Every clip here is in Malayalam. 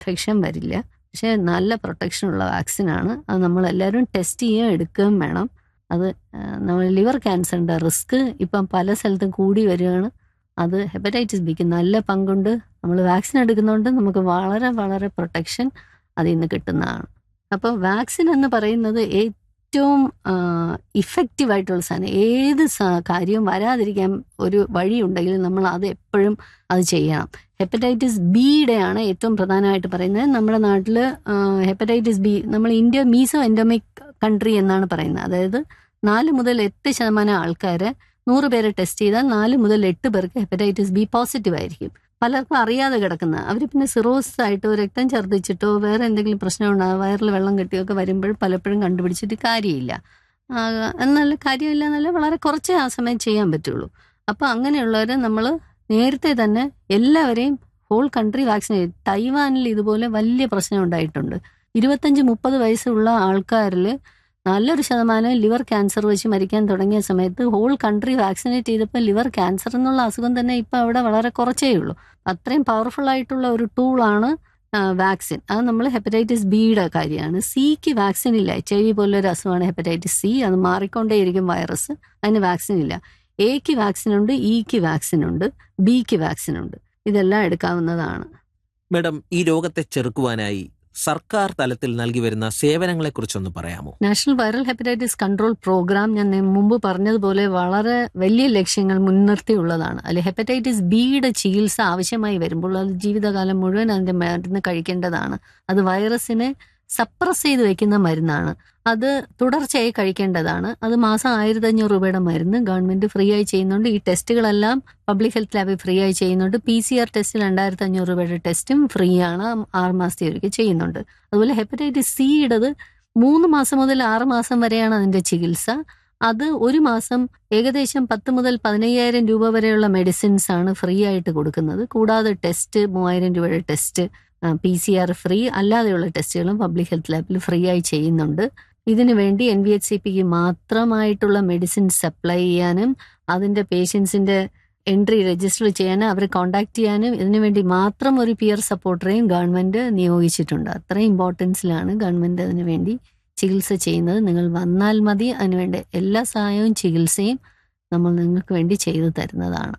ഇൻഫെക്ഷൻ വരില്ല പക്ഷേ നല്ല പ്രൊട്ടക്ഷനുള്ള വാക്സിനാണ് അത് നമ്മൾ എല്ലാവരും ടെസ്റ്റ് ചെയ്യുകയും എടുക്കുകയും വേണം അത് ആ, നമ്മൾ ലിവർ ക്യാൻസറിൻ്റെ റിസ്ക് ഇപ്പം പല സ്ഥലത്തും കൂടി വരികയാണ് അത് ഹെപ്പറ്റൈറ്റിസ് ബിക്ക് നല്ല പങ്കുണ്ട് നമ്മൾ വാക്സിൻ എടുക്കുന്നതുകൊണ്ട് നമുക്ക് വളരെ വളരെ പ്രൊട്ടക്ഷൻ അതിൽ നിന്ന് കിട്ടുന്നതാണ് അപ്പോൾ വാക്സിൻ എന്ന് പറയുന്നത് ഏറ്റവും ഇഫക്റ്റീവ് ആയിട്ടുള്ള സാധനം ഏത് സ- കാര്യവും വരാതിരിക്കാൻ ഒരു വഴിയുണ്ടെങ്കിൽ നമ്മൾ അത് എപ്പോഴും അത് ചെയ്യണം ഹെപ്പറ്റൈറ്റിസ് ബിയുടെ ആണ് ഏറ്റവും പ്രധാനമായിട്ട് പറയുന്നത് നമ്മുടെ നാട്ടിൽ ഹെപ്പറ്റൈറ്റിസ് ബി നമ്മൾ ഇന്ത്യ മീസോ എൻഡോമിക് കൺട്രി എന്നാണ് പറയുന്നത് അതായത് നാല് മുതൽ എട്ട് ശതമാനം ആൾക്കാരെ നൂറ് പേരെ ടെസ്റ്റ് ചെയ്താൽ നാല് മുതൽ എട്ട് പേർക്ക് ഹെപ്പറ്റൈറ്റിസ് ബി പോസിറ്റീവ് ആയിരിക്കും പലർക്കും അറിയാതെ കിടക്കുന്ന അവർ പിന്നെ സിറോസിസ് ആയിട്ടോ രക്തം ഛർദ്ദിച്ചിട്ടോ വേറെ എന്തെങ്കിലും പ്രശ്നം ഉണ്ടാകും വയറിൽ വെള്ളം കെട്ടിയോ ഒക്കെ വരുമ്പോൾ പലപ്പോഴും കണ്ടുപിടിച്ചിട്ട് കാര്യമില്ല ആ, എന്നല്ല കാര്യമില്ല എന്നല്ല വളരെ കുറച്ചേ ആ സമയം ചെയ്യാൻ പറ്റുള്ളൂ അപ്പോൾ അങ്ങനെയുള്ളവരെ നമ്മൾ നേരത്തെ തന്നെ എല്ലാവരെയും ഹോൾ കൺട്രി വാക്സിനേറ്റ് തൈവാനിൽ ഇതുപോലെ വലിയ പ്രശ്നം ഉണ്ടായിട്ടുണ്ട് ഇരുപത്തഞ്ച് മുപ്പത് വയസ്സുള്ള ആൾക്കാരിൽ നല്ലൊരു ശതമാനം ലിവർ ക്യാൻസർ വെച്ച് മരിക്കാൻ തുടങ്ങിയ സമയത്ത് ഹോൾ കൺട്രി വാക്സിനേറ്റ് ചെയ്തപ്പോൾ ലിവർ ക്യാൻസർ എന്നുള്ള അസുഖം തന്നെ ഇപ്പം അവിടെ വളരെ കുറച്ചേ ഉള്ളൂ അത്രയും പവർഫുൾ ആയിട്ടുള്ള ഒരു ടൂളാണ് വാക്സിൻ അത് നമ്മൾ ഹെപ്പറ്റൈറ്റിസ് ബിയുടെ കാര്യമാണ് സിക്ക് വാക്സിൻ ഇല്ല എച്ച് ഐ വി പോലൊരു അസുഖമാണ് ഹെപ്പറ്റൈറ്റിസ് സി അത് മാറിക്കൊണ്ടേയിരിക്കും വൈറസ് അതിന് വാക്സിൻ ഇല്ല എക്ക് വാക്സിൻ ഉണ്ട് ഇക്ക് വാക്സിൻ ഉണ്ട് ബിക്ക് വാക്സിൻ ഉണ്ട് ഇതെല്ലാം എടുക്കാവുന്നതാണ് മാഡം ഈ രോഗത്തെ ചെറുക്കുവാനായി സർക്കാർ തലത്തിൽ നൽകി വരുന്ന സേവനങ്ങളെക്കുറിച്ചൊന്ന് പറയാമോ national viral hepatitis control programme ഞാൻ നേ- മുമ്പ് പറഞ്ഞതുപോലെ വളരെ വലിയ ലക്ഷ്യങ്ങൾ മുൻനിർത്തിയുള്ളതാണ് അതിൽ ഹെപ്പറ്റൈറ്റിസ് ബിയുടെ ചികിത്സ ആവശ്യമായി വരുമ്പോൾ അത് ജീവിതകാലം മുഴുവൻ അതിന്റെ മരുന്ന് കഴിക്കേണ്ടതാണ് അത് വൈറസിനെ സപ്രസ് ചെയ്ത് വെക്കുന്ന മരുന്നാണ് അത് തുടർച്ചയായി കഴിക്കേണ്ടതാണ് അത് മാസം ആയിരത്തി അഞ്ഞൂറ് രൂപയുടെ മരുന്ന് ഗവൺമെന്റ് ഫ്രീ ആയി ചെയ്യുന്നുണ്ട് ഈ ടെസ്റ്റുകളെല്ലാം പബ്ലിക് ഹെൽത്ത് ലാബിൽ ഫ്രീ ആയി ചെയ്യുന്നുണ്ട് പി സി ആർ ടെസ്റ്റ് രണ്ടായിരത്തി അഞ്ഞൂറ് രൂപയുടെ ടെസ്റ്റും ഫ്രീ ആണ് ആറ് മാസത്തെ ഒരിക്കൽ ചെയ്യുന്നുണ്ട് അതുപോലെ ഹെപ്പറ്റൈറ്റിസ് സിയുടേത് മൂന്ന് മാസം മുതൽ ആറ് മാസം വരെയാണ് അതിന്റെ ചികിത്സ അത് ഒരു മാസം ഏകദേശം പത്ത് മുതൽ പതിനയ്യായിരം രൂപ വരെയുള്ള മെഡിസിൻസ് ആണ് ഫ്രീ ആയിട്ട് കൊടുക്കുന്നത് കൂടാതെ ടെസ്റ്റ് മൂവായിരം രൂപയുടെ test P C R free അല്ലാതെയുള്ള ടെസ്റ്റുകളും പബ്ലിക് ഹെൽത്ത് ലാബിൽ ഫ്രീ ആയി ചെയ്യുന്നുണ്ട് ഇതിനു വേണ്ടി എൻ വി എച്ച് സി പിക്ക് മാത്രമായിട്ടുള്ള മെഡിസിൻ സപ്ലൈ ചെയ്യാനും അതിന്റെ പേഷ്യൻസിന്റെ എൻട്രി രജിസ്റ്റർ ചെയ്യാനും അവരെ കോണ്ടാക്ട് ചെയ്യാനും ഇതിനുവേണ്ടി മാത്രം ഒരു പിയർ സപ്പോർട്ടറെയും ഗവൺമെന്റ് നിയോഗിച്ചിട്ടുണ്ട് അത്രയും ഇമ്പോർട്ടൻസിലാണ് ഗവൺമെന്റ് അതിനു വേണ്ടി ചികിത്സ ചെയ്യുന്നത് നിങ്ങൾ വന്നാൽ മതി അതിനുവേണ്ട എല്ലാ സഹായവും ചികിത്സയും നമ്മൾ നിങ്ങൾക്ക് വേണ്ടി ചെയ്തു തരുന്നതാണ്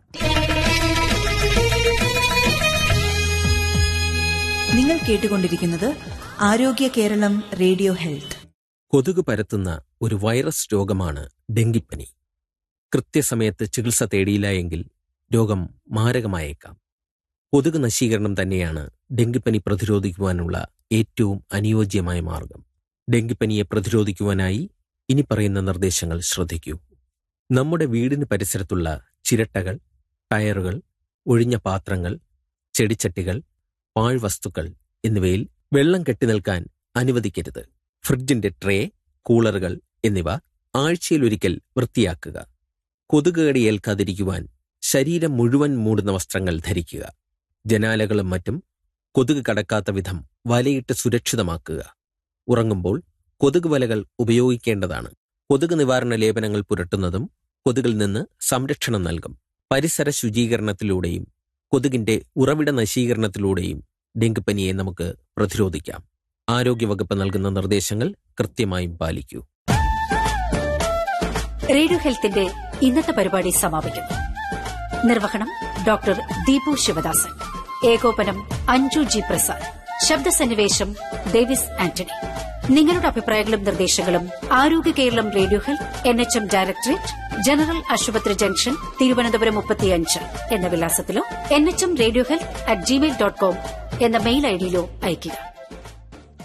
നിങ്ങൾ കേട്ടുകൊണ്ടിരിക്കുന്നത് ആരോഗ്യ കേരളം റേഡിയോ ഹെൽത്ത് കൊതുക് പരത്തുന്ന ഒരു വൈറസ് രോഗമാണ് ഡെങ്കിപ്പനി കൃത്യസമയത്ത് ചികിത്സ തേടിയില്ല എങ്കിൽ രോഗം മാരകമായേക്കാം കൊതുക് നശീകരണം തന്നെയാണ് ഡെങ്കിപ്പനി പ്രതിരോധിക്കുവാനുള്ള ഏറ്റവും അനുയോജ്യമായ മാർഗം ഡെങ്കിപ്പനിയെ പ്രതിരോധിക്കുവാനായി ഇനി പറയുന്ന നിർദ്ദേശങ്ങൾ ശ്രദ്ധിക്കൂ നമ്മുടെ വീടിന് പരിസരത്തുള്ള ചിരട്ടകൾ ടയറുകൾ ഒഴിഞ്ഞ പാത്രങ്ങൾ ചെടിച്ചട്ടികൾ പാഴ്വസ്തുക്കൾ എന്നിവയിൽ വെള്ളം കെട്ടിനിൽക്കാൻ അനുവദിക്കരുത് ഫ്രിഡ്ജിന്റെ ട്രേ കൂളറുകൾ എന്നിവ ആഴ്ചയിലൊരിക്കൽ വൃത്തിയാക്കുക കൊതുകുകടി ഏൽക്കാതിരിക്കുവാൻ ശരീരം മുഴുവൻ മൂടുന്ന വസ്ത്രങ്ങൾ ധരിക്കുക ജനാലകളും മറ്റും കൊതുക് കടക്കാത്ത വിധം വലയിട്ട് സുരക്ഷിതമാക്കുക ഉറങ്ങുമ്പോൾ കൊതുക് വലകൾ ഉപയോഗിക്കേണ്ടതാണ് കൊതുക് നിവാരണ ലേപനങ്ങൾ പുരട്ടുന്നതും കൊതുകിൽ നിന്ന് സംരക്ഷണം നൽകും പരിസര ശുചീകരണത്തിലൂടെയും കൊതുകിന്റെ ഉറവിട നശീകരണത്തിലൂടെയും ഡെങ്കിപ്പനിയെ നമുക്ക് പ്രതിരോധിക്കാം ആരോഗ്യവകുപ്പ് നൽകുന്ന നിർദ്ദേശങ്ങൾ കൃത്യമായും പാലിക്കൂ റേഡിയോ ഹെൽത്തിന്റെ ഇന്നത്തെ പരിപാടി സമാപിക്കുന്നു നിർവഹണം ഡോക്ടർ ദീപു ശിവദാസൻ ഏകോപനം അഞ്ജു ജി പ്രസാദ് ശബ്ദസന്നിവേശം ഡേവിസ് ആന്റണി നിങ്ങളുടെ അഭിപ്രായങ്ങളും നിർദ്ദേശങ്ങളും Arogya Keralam radio health N H M directorate general ആശുപത്രി ജംഗ്ഷൻ തിരുവനന്തപുരം മുപ്പത്തിയഞ്ച് എന്ന വിലാസത്തിലോ N H M radio health at Gmail dot com എന്ന മെയിൽ ഐഡിയിലോ അയയ്ക്കുക